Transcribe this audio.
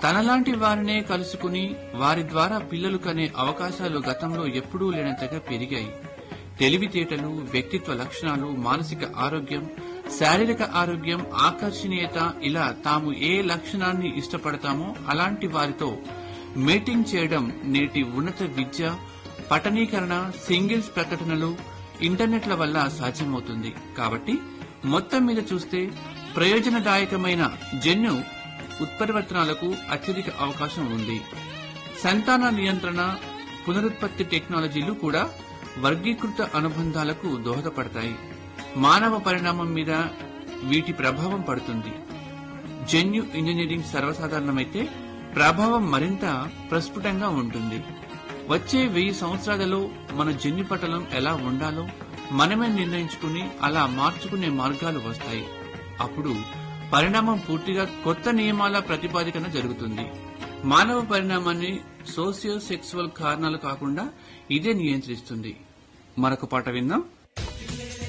తనలాంటి వారినే కలుసుకుని వారి ద్వారా పిల్లలు కనే అవకాశాలు గతంలో ఎప్పుడూ లేనంతగా పెరిగాయి తెలివితేటలు వ్యక్తిత్వ లక్షణాలు మానసిక ఆరోగ్యం శారీరక ఆరోగ్యం ఆకర్షణీయత ఇలా తాము ఏ లక్షణాన్ని ఇష్టపడతామో అలాంటి వారితో మీటింగ్ చేయడం నేటి ఉన్నత విద్య పఠనీకరణ సింగిల్స్ ప్రకటనలు ఇంటర్నెట్ల వల్ల సాధ్యమవుతుంది కాబట్టి మొత్తం మీద చూస్తే ప్రయోజనదాయకమైన జన్యు ఉత్పరివర్తనాలకు అత్యధిక అవకాశం ఉంది సంతాన నియంత్రణ పునరుత్పత్తి టెక్నాలజీలు కూడా వర్గీకృత అనుబంధాలకు దోహదపడతాయి మానవ పరిణామం మీద వీటి ప్రభావం పడుతుంది జన్యు ఇంజనీరింగ్ సర్వసాధారణమైతే ప్రభావం మరింత ప్రస్ఫుటంగా ఉంటుంది వచ్చే వెయ్యి సంవత్సరాలలో మన జన్యు పటలం ఎలా ఉండాలో మనమే నిర్ణయించుకుని అలా మార్చుకునే మార్గాలు వస్తాయి అప్పుడు పరిణామం పూర్తిగా కొత్త నియమాల ప్రతిపాదికన జరుగుతుంది మానవ పరిణామాన్ని సోషియో సెక్సువల్ కారణాలు కాకుండా ఇదే నియంత్రిస్తుంది మరొక పాట విందాం